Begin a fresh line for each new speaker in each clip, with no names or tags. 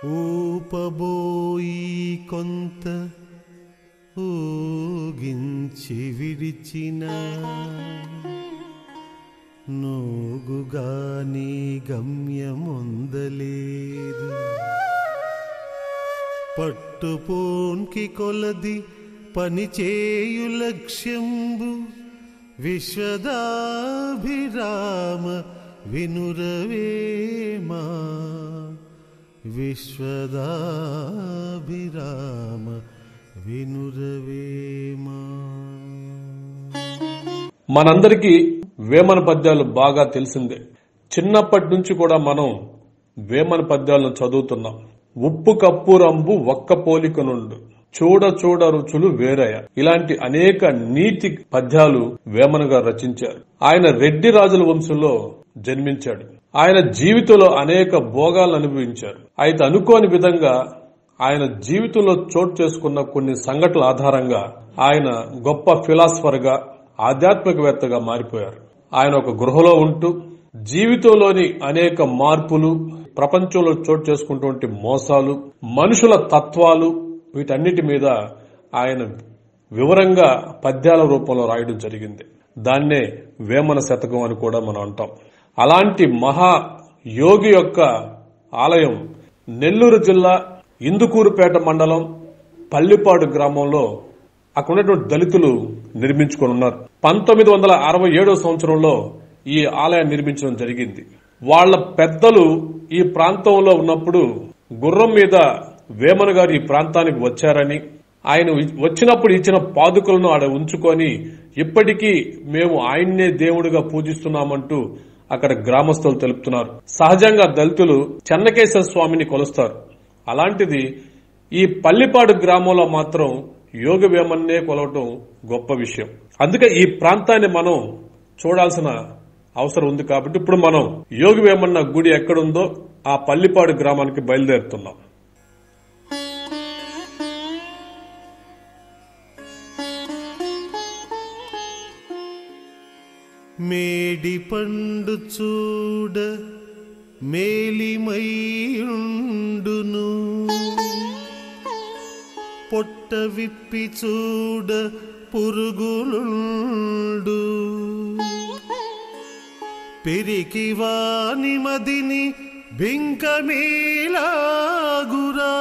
ఊపబోయి కొంత ఊగించి విడిచిన నోగుగాని గమ్యమొందలేదు పట్టుపోన్కి కొలది పనిచేయు లక్ష్యంబు విశ్వదాభిరామ వినురవేమా విశ్వదాభిరామ వినురవేమా
మనందరికీ వేమన పద్యాలు బాగా తెలిసిందే చిన్నప్పటి నుంచి కూడా మనం వేమన పద్యాలను చదువుతున్నాం ఉప్పు కప్పు రంబు ఒక్క పోలిక నుండు చూడ చూడ రుచులు వేరయ ఇలాంటి అనేక నీతి పద్యాలు వేమన గారు రచించారు ఆయన రెడ్డి రాజుల వంశంలో జన్మించాడు ఆయన జీవితంలో అనేక భోగాలను అనుభవించారు అయితే అనుకోని విధంగా ఆయన జీవితంలో చోటు చేసుకున్న కొన్ని సంఘటనల ఆధారంగా ఆయన గొప్ప ఫిలాసఫర్ గా ఆధ్యాత్మికవేత్తగా మారిపోయారు ఆయన ఒక గృహలో ఉంటూ జీవితంలోని అనేక మార్పులు ప్రపంచంలో చోటు చేసుకున్నటువంటి మోసాలు మనుషుల తత్వాలు వీటన్నిటి మీద ఆయన వివరంగా పద్యాల రూపంలో రాయడం జరిగింది దాన్నే వేమన శతకం అని కూడా మనం అంటాం అలాంటి మహా యోగి యొక్క ఆలయం నెల్లూరు జిల్లా ఇందుకూరుపేట మండలం పల్లిపాడు గ్రామంలో అక్కడ ఉన్నటువంటి దళితులు నిర్మించుకొని ఉన్నారు పంతొమ్మిది వందల అరవై ఏడో సంవత్సరంలో ఈ ఆలయాన్ని నిర్మించడం జరిగింది వాళ్ళ పెద్దలు ఈ ప్రాంతంలో ఉన్నప్పుడు గుర్రం మీద వేమన గారు ఈ ప్రాంతానికి వచ్చారని ఆయన వచ్చినప్పుడు ఇచ్చిన పాదుకలను ఆడ ఉంచుకొని ఇప్పటికీ మేము ఆయన్నే దేవుడిగా పూజిస్తున్నామంటూ అక్కడ గ్రామస్తులు తెలుపుతున్నారు సహజంగా దళితులు చెన్నకేశ్వర స్వామిని కొలుస్తారు అలాంటిది ఈ పల్లిపాడు గ్రామంలో మాత్రం యోగ వేమన్నే కొలవటం గొప్ప విషయం అందుకే ఈ ప్రాంతాన్ని మనం చూడాల్సిన అవసరం ఉంది కాబట్టి ఇప్పుడు మనం యోగి వేమన్న గుడి ఎక్కడుందో ఆ పల్లిపాడు గ్రామానికి బయలుదేరుతున్నాం
మేడి పండు చూడ మేలిమైయుండును పొట్ట విప్పి చూడ పురుగులుండు పిరికి వాని మదిని బింకమీలాగురా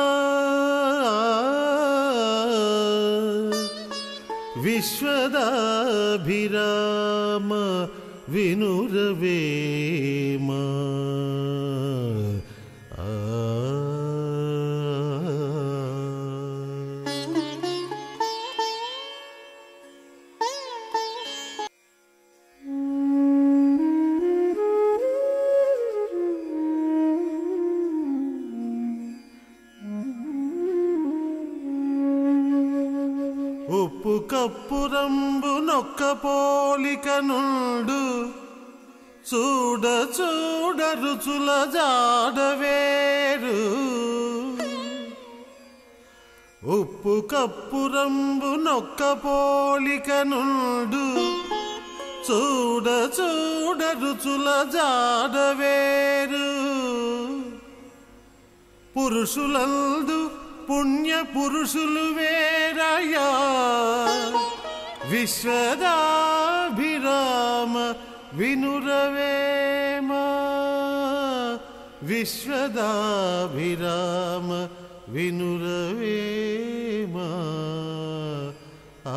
విశ్వదాభిరామ వినురవేమా ఆ. ఉప్పు కప్పు రంబు నొక్క పోలిక నుండు చూడ చూడ రుచుల జాడవేరు ఉప్పు కప్పు రంబు నొక్క పోలిక నుండు చూడ చూడ రుచుల జాడవేరు పురుషులందు పుణ్య పురుషులు వేరయ్యా విశ్వదాభిరామ వినురవేమ విశ్వదాభిరామ వినురవేమ ఆ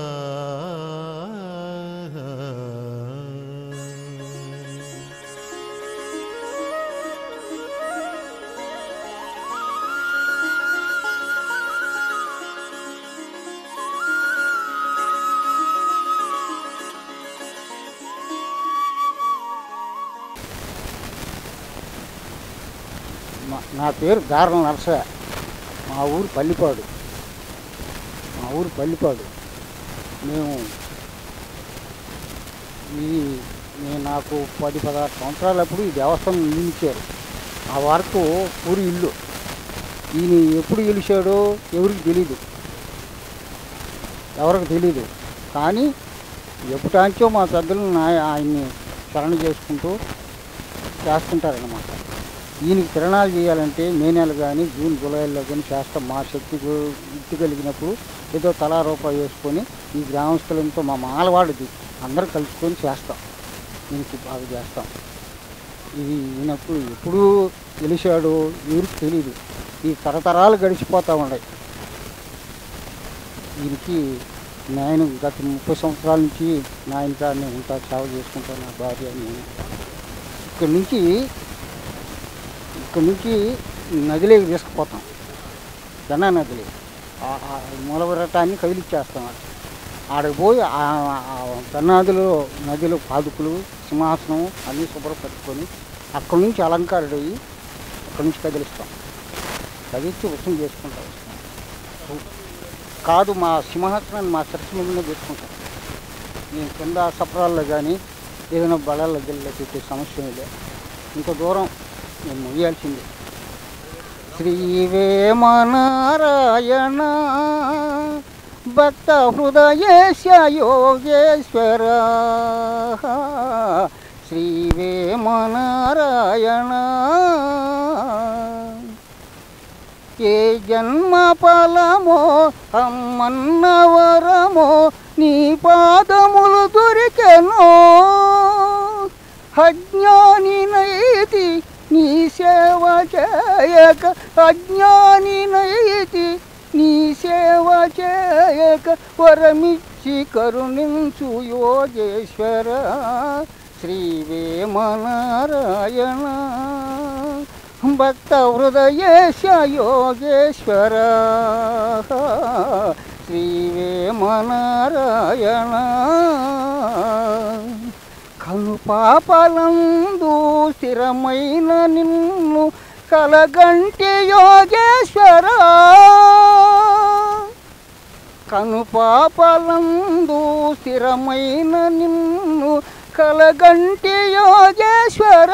మా- నా పేరు దారుణ నరసయ్య మా ఊరు పల్లిపాడు మా ఊరు పల్లిపాడు మేము ఈ నేను నాకు పది పదహారు సంవత్సరాలప్పుడు ఈ దేవస్థానం నిర్మించారు ఆ వరకు ఊరి ఇల్లు ఈయన ఎప్పుడు గెలిచాడో ఎవరికి తెలీదు ఎవరికి తెలీదు కానీ ఎప్పుటాంచో మా పెద్దలు నా ఆయన్ని శరణ చేసుకుంటూ చేస్తుంటారన్నమాట ఈయనకి తిరణాలు చేయాలంటే మే నెల కానీ జూన్ జూలైలో కానీ చేస్తాం మా శక్తి ఇట్టు కలిగినప్పుడు ఏదో తలా రూపాయి వేసుకొని ఈ గ్రామస్తులంతో మా మాలవాడిది అందరూ కలుసుకొని చేస్తాం దీనికి బాగా చేస్తాం ఇది ఈయనప్పుడు ఎప్పుడు తెలిసాడు ఎవరికి తెలియదు ఈ తరతరాలు గడిచిపోతూ ఉన్నాయి దీనికి నేను గత ముప్పై సంవత్సరాల నుంచి నా ఇంట్లోనే ఉంటా సేవ చేసుకుంటాను నా భార్య నేను ఇక్కడి నుంచి ఇక్కడి నుంచి నదిలోకి తీసుకుపోతాం జనా నదిలో ఆ- ఆ మూలవరటాన్ని కదిలిచ్చేస్తాం ఆడ ఆడకు పోయి ఆ- ఆ జన్నాదిలో నదిలో పాదుకులు సింహాసనం అన్నీ శుభ్రపరుచుకొని అక్కడి నుంచి అలంకారుడయ్యి అక్కడి నుంచి కదిలిస్తాం కదిలిచ్చి ఉత్సవం చేసుకుంటా వస్తాం కాదు మా సింహాసనాన్ని మా చర్చ మీదనే పెట్టుకుంటాం నేను కింద సపరాల్లో కానీ ఏదైనా బలాల్లో గిల్ల పెట్టే సమస్య లేదు ఇంత దూరం నేను మొయ్యాల్సిందే శ్రీ వేమనారాయణ భక్త హృదయేశ యోగేశ్వర శ్రీ వేమనారాయణ ఏ జన్మ ఫలమో అమ్మన్నవరమో నీ పాదములు దొరికెనో అజ్ఞాని నైతి నీ సేవ చేయక అజ్ఞాని నైతి నీ సేవ చేయక వరమిచ్చి కరుణించు యోగేశ్వర శ్రీ వేమనారాయణ భక్త హృదయేశ యోగేశ్వర శ్రీ వేమనారాయణ కను పాపలందు స్థిరమైన నిన్ను కలగంటి యోగేశ్వర కను పాపలందు స్థిరమైన నిన్ను కలగంటి యోగేశ్వర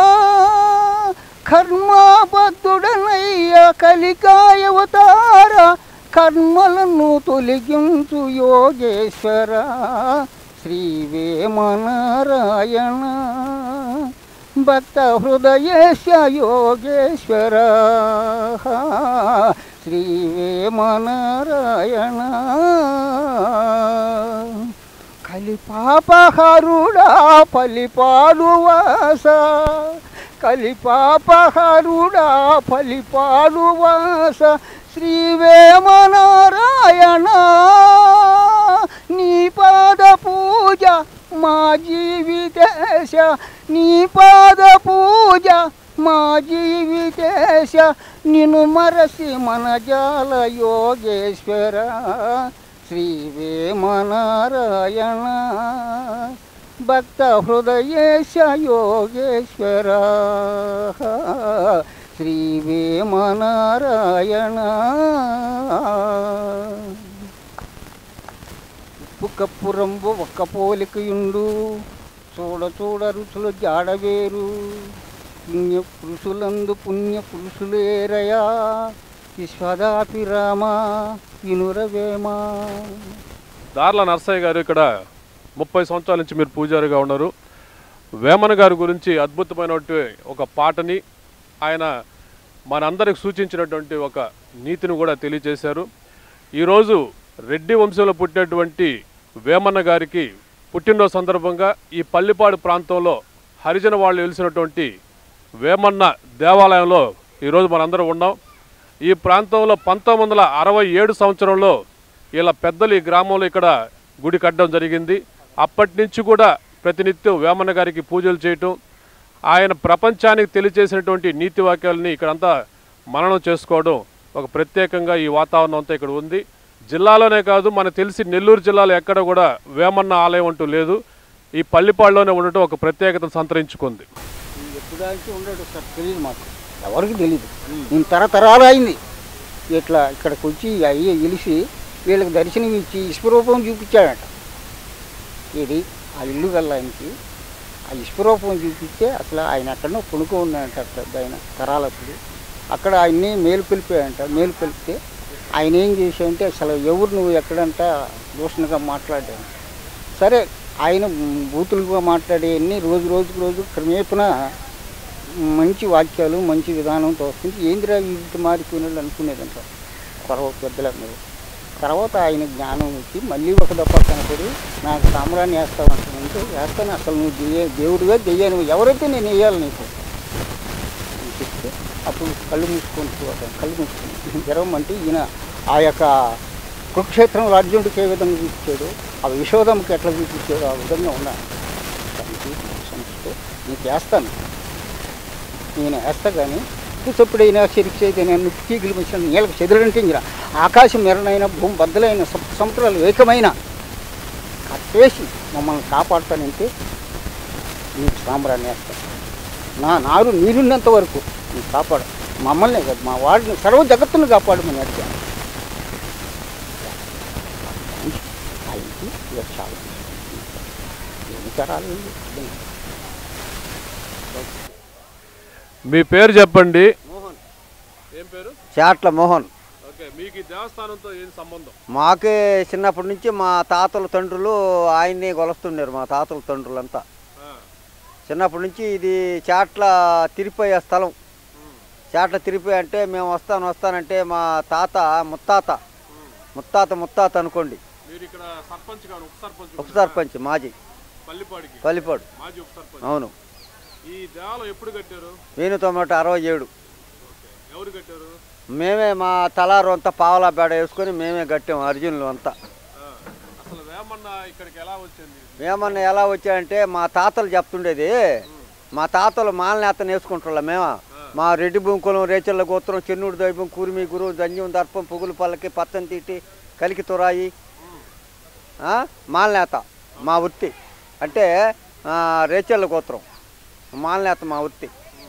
కర్మాబద్ధుడనయ్య కలికాయవతార కర్మలను తొలగించు యోగేశ్వర శ్రీ వేమనారాయణ భక్త హృదయేశ యోగేశ్వర శ్రీ వేమనారాయణ కలిపాపహరుడా పలిపాడు వాస కలిపాపహరుడా పలిపాడు వాస శ్రీ వేమనారాయణ నీ పాద పూజ మా జీవితేశ నీ పాద పూజ మా జీవితేశ నిన్ను మరసి మన జాల యోగేశ్వర శ్రీ వేమనారాయణ భక్త హృదయేశ యోగేశ్వర శ్రీ వేమనారాయణ ఉప్పు కప్పురంబు ఒక్క పోలికయుండు చూడ చూడ రుచులు జాడవేరు పుణ్య పురుషులందు పుణ్య పురుషులేరయా విశ్వదాపిరామ వినురవేమ
దార్ల నర్సయ్య గారు ఇక్కడ ముప్పై సంవత్సరాల నుంచి మీరు పూజారిగా ఉన్నారు వేమన గారి గురించి అద్భుతమైనటువంటి ఒక పాటని ఆయన మనందరికి సూచించినటువంటి ఒక నీతిని కూడా తెలియజేశారు ఈరోజు రెడ్డి వంశంలో పుట్టినటువంటి వేమన్న గారికి పుట్టినరోజు సందర్భంగా ఈ పల్లిపాడు ప్రాంతంలో హరిజన వాళ్ళు వెలిసినటువంటి వేమన్న దేవాలయంలో ఈరోజు మనందరం ఉన్నాం ఈ ప్రాంతంలో పంతొమ్మిది వందల అరవై ఏడు సంవత్సరంలో ఇలా పెద్దలు ఈ గ్రామంలో ఇక్కడ గుడి కట్టడం జరిగింది అప్పటి నుంచి కూడా ప్రతినిత్యం వేమన్న గారికి పూజలు చేయటం ఆయన ప్రపంచానికి తెలియజేసినటువంటి నీతి వాక్యాలని ఇక్కడంతా మననం చేసుకోవడం ఒక ప్రత్యేకంగా ఈ వాతావరణం అంతా ఇక్కడ ఉంది జిల్లాలోనే కాదు మనకు తెలిసి నెల్లూరు జిల్లాలో ఎక్కడ కూడా వేమన్న ఆలయం అంటూ లేదు ఈ పల్లిపాడులోనే ఉండటం ఒక ప్రత్యేకతను సంతరించుకుంది
ఎప్పుడానికి ఉండడు సార్ తెలియదు మాకు ఎవరికి తెలియదు నేను తరతరాలు అయింది ఇట్లా ఇక్కడికి వచ్చి అయ్యి గెలిచి వీళ్ళకి దర్శనం ఇచ్చి విశ్వరూపం చూపించాడట ఇది ఆ ఇల్లు గల్ల ఆయనకి ఆ విశ్వరూపం చూపిస్తే అసలు ఆయన ఎక్కడో కొనుక్కో ఉన్నాడంట పెద్ద ఆయన తరాలప్పుడు అక్కడ ఆయన్ని మేలు పిలిపాడంట మేలు పిలిపితే ఆయన ఏం చేశాడంటే అసలు ఎవరు నువ్వు ఎక్కడంట దూషణగా మాట్లాడాను సరే ఆయన బూతులుగా మాట్లాడే అన్ని రోజు రోజుకు రోజు క్రమేపున మంచి వాక్యాలు మంచి విధానంతో వస్తుంది ఏందిరా వీటి మారిపోయినాళ్ళు అనుకునేదంట తర్వాత పెద్దలందరూ తర్వాత ఆయన జ్ఞానం వచ్చి మళ్ళీ ఒక దప్ప కనపడి నాకు సామ్రాన్ని వేస్తావంటే వేస్తాను అసలు నువ్వు దెయ్య దేవుడిగా దెయ్యాను ఎవరైతే నేను వేయాలి నీకు అని చెప్తే అప్పుడు కళ్ళు మూసుకొని పోతాను కళ్ళు మూసుకొని జరగమంటే ఈయన ఆ యొక్క కురుక్షేత్రం రాజ్యుడికి ఏ విధంగా చూపించాడు ఆ విషోదంకి ఎట్లా చూపించాడు ఆ విధంగా ఉన్నాను దానికి సంస్థతో నీకు వేస్తాను నేను వేస్తా కానీ ఎప్పుడైనా సిరిచేది నేను తీగిలి మిషన్ నీళ్ళకి చెదురంటించిన ఆకాశం మెరనైన భూమి బద్దలైన సమ- సముద్రాలు ఏకమైన కట్టేసి మమ్మల్ని కాపాడుతానంటే నీకు సాంబ్రాన్ని వేస్తాను నా నారు నీరున్నంత వరకు నీకు కాపాడు మమ్మల్ని కాదు మా వాడిని సర్వ జగత్తును కాపాడమని అడిగాను ఆయనకి ఇక చాలా ఎన్ని తరాలు ఉంది?
మీ పేరు చెప్పండి
మోహన్
ఏం పేరు
చాట్ల మోహన్
ఓకే మీకు ఈ దేవస్థానంతో ఏం సంబంధం
మాకే చిన్నప్పటి నుంచి మా తాతల తండ్రులు ఆయన్ని కొలుస్తుండారు మా తాతల తండ్రులంతా చిన్నప్పటి నుంచి ఇది చాట్ల తిరిపోయే స్థలం చాట్ల తిరిపోయి అంటే మేము వస్తాను వస్తానంటే మా తాత ముత్తాత ముత్తాత ముత్తాత అనుకోండి
మీరు ఇక్కడ సర్పంచ్ గారు ఉప సర్పంచ్
ఉప సర్పంచ్ మాజీ
పల్లిపాడికి
పల్లిపాడు
మాజీ ఉప సర్పంచ్
అవును
ఈ దేవాలయం ఎప్పుడు కట్టారు
వేణు తొమ్మిది అరవై ఏడు
ఎవరు కట్టారు
మేమే మా తలారు అంతా పావలా బేడ వేసుకొని మేమే కట్టాము అర్జునులు అంతా
ఆ, అసలు వేమన్న ఇక్కడికి ఎలా వచ్చింది
మేమన్నా ఎలా వచ్చాయంటే మా తాతలు చెప్తుండేది మా తాతలు మాలనేతను వేసుకుంటున్నా మేమా మా రెడ్డి బొంకులం రేచల్ల గోత్రం చెన్నుడు దైవం కూర్మి గురు దంజం దర్పం పుగులు పల్లకి పచ్చని తీటి కలికి తురాయి ఆ, మాలనేత మా వృత్తి అంటే ఆ, రేచల్ల గోత్రం మాలనేత మా వృత్తి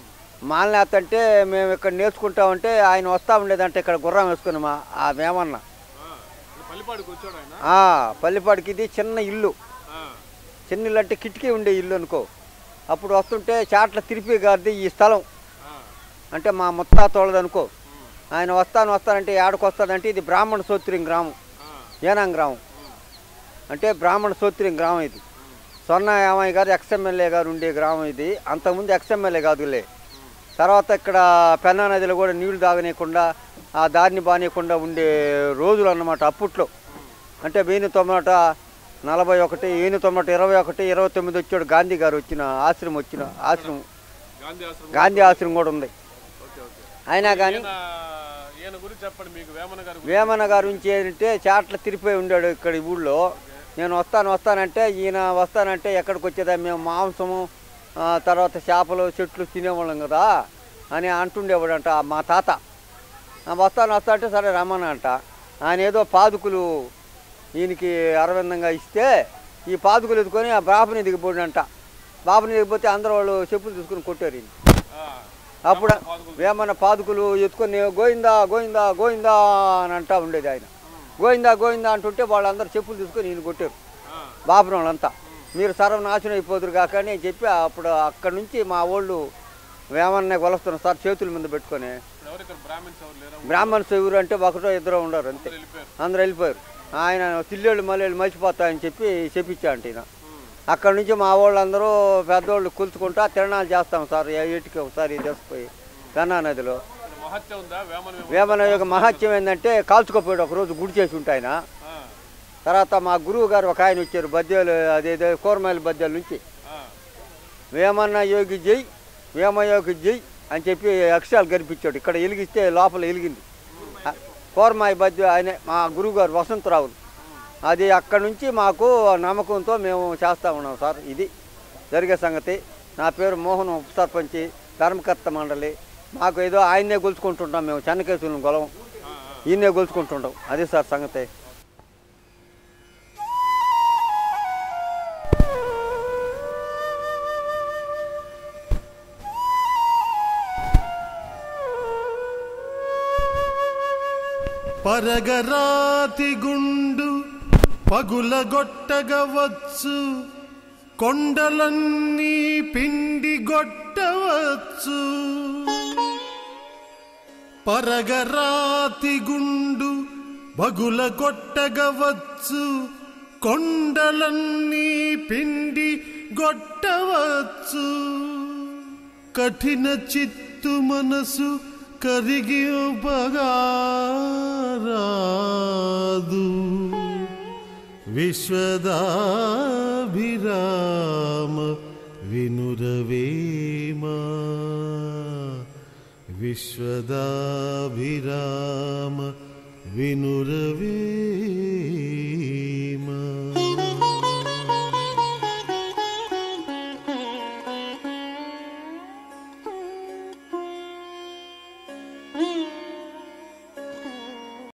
మాలనేత అంటే మేము ఇక్కడ నేర్చుకుంటామంటే ఆయన వస్తా ఉండేదంటే ఇక్కడ గుర్రం వేసుకుని మా ఆ మేమన్నా
ఆ, ఇది పల్లిపాడికి వచ్చాడు ఆయన
ఆ, పల్లిపాడికి ఇది చిన్న ఇల్లు
ఆ,
చిన్న ఇల్లు అంటే కిటికీ ఉండే ఇల్లు అనుకో అప్పుడు వస్తుంటే చాట్ల తిరిపి గారిది ఈ స్థలం
ఆ,
అంటే మా ముత్తాతోళ్ళది అనుకో ఆయన వస్తాను వస్తానంటే ఏడకు వస్తాడంటే ఇది బ్రాహ్మణ సోత్రిం గ్రామం
ఆ,
ఏనాం గ్రామం అంటే బ్రాహ్మణ సోత్రిం గ్రామం ఇది సొన్న యామయ్య గారు ఎక్స్ఎమ్మెల్యే గారు ఉండే గ్రామం ఇది అంతకుముందు ఎక్స్ఎమ్మెల్యే కాదులే తర్వాత ఇక్కడ పెన్నా నదిలో కూడా నీళ్లు తాగనీయకుండా ఆ దారిని బానీయకుండా ఉండే రోజులు అన్నమాట అప్పట్లో అంటే వెయ్యి తొమ్మిదట నలభై ఒకటి వెయ్యి తొమ్మిది ఇరవై ఒకటి ఇరవై తొమ్మిది వచ్చాడు గాంధీ గారు వచ్చిన ఆశ్రమం వచ్చిన ఆశ్రమం
గాంధీ ఆశ్రమం
గాంధీ ఆశ్రమం కూడా ఉంది
ఓకే ఓకే
అయినా కానీ
ఈయన ఈయన గురించి చెప్పండి మీకు వేమన గారి గురించి
వేమన గారి నుంచి ఏంటంటే చాట్ల తిరిపోయి ఉండాడు ఇక్కడ ఈ ఊళ్ళో నేను వస్తాను వస్తానంటే ఈయన వస్తానంటే ఎక్కడికి వచ్చేదా మేము మాంసము ఆ, తర్వాత చేపలు చెట్లు తినేవాళ్ళం కదా అని అంటుండేవాడంట మా తాత ఆ, వస్తాను వస్తా అంటే సరే రమ్మని అంట ఆయన ఏదో పాదుకులు ఈయనకి అరవిందంగా ఇస్తే ఈ పాదుకులు ఎత్తుకొని ఆ బాబుని దిగిపోయాడంట బాబుని దిగిపోతే అందరూ వాళ్ళు చెప్పులు తీసుకుని కొట్టారు ఈయన
ఆ,
అప్పుడు వేమన్న పాదుకులు ఎత్తుకొని గోయిందా గోయిందా గోయిందా అని అంటా ఉండేది ఆయన గోయిందా గోయిందా అంటుంటే వాళ్ళందరూ చెప్పులు తీసుకొని ఈయన కొట్టారు
ఆ,
బాబురం వాళ్ళంతా మీరు సర్వనాశనం అయిపోదురు కాక అని చెప్పి అప్పుడు అక్కడి నుంచి మా వాళ్ళు వేమన్నే కొలుస్తున్నారు సార్ చేతుల మీద పెట్టుకొని
ఇప్పుడు ఎవరు ఇక్కడ బ్రాహ్మణ్స్ ఎవరు లేరా
బ్రాహ్మణ్స్ ఎవరు అంటే ఒకటో ఇద్దరు ఉండరు అంతే
వెళ్ళిపోయారు
అందరూ వెళ్ళిపోయారు ఆయన తిల్లేళ్ళు మల్లెళ్ళు మర్చిపోతాయని చెప్పి చెప్పించా అంటే ఈయన అక్కడి నుంచి మా వాళ్ళందరూ పెద్దోళ్ళు కూల్చుకుంటా తిరణాలు చేస్తాం సార్ ఏటికి ఒకసారి తీసుకుపోయి పెన్నా నదిలో
ఇక్కడ మహత్యం ఉందా వేమన వేమన?
వేమన యొక్క మహత్యం ఏంటంటే కాల్చుకోపోయాడు ఒకరోజు గుడి చేసి ఉంటే ఆయన
ఆ,
తర్వాత మా గురువు గారు ఒక ఆయన వచ్చారు బద్యాలు అదేదో కూరమాయల బద్యాల నుంచి
ఆ,
వేమన్న యోగి జై వేమయోగి జై అని చెప్పి అక్షరాలు కనిపించాడు ఇక్కడ వెలిగిస్తే లోపల వెలిగింది కూరమాయ బద్య ఆయన మా గురువు గారు వసంతరావులు అది అక్కడ నుంచి మాకు నమ్మకంతో మేము చేస్తూ ఉన్నాం సార్ ఇది జరిగే సంగతి నా పేరు మోహన్ ఉప సర్పంచి ధర్మకర్త మండలి మాకు ఏదో ఆయన్నే గొలుచుకుంటుంటాం మేము చెన్నకేశ్వరం గొలవం ఈయన్నే గొలుచుకుంటుంటాం అది సార్ సంగతి
పరగరాతి గుండు పగులగొట్టగవచ్చు కొండలన్నీ పిండి గొట్టవచ్చు పరగరాతి గుండు బగులగొట్టగవచ్చు కొండలన్నీ పిండి గొట్టవచ్చు కఠిన చిత్తు మనసు కరిగి బగారాదు విశ్వదాభిరామ వినురవేమా విశ్వదాభిరామ వినురవేమా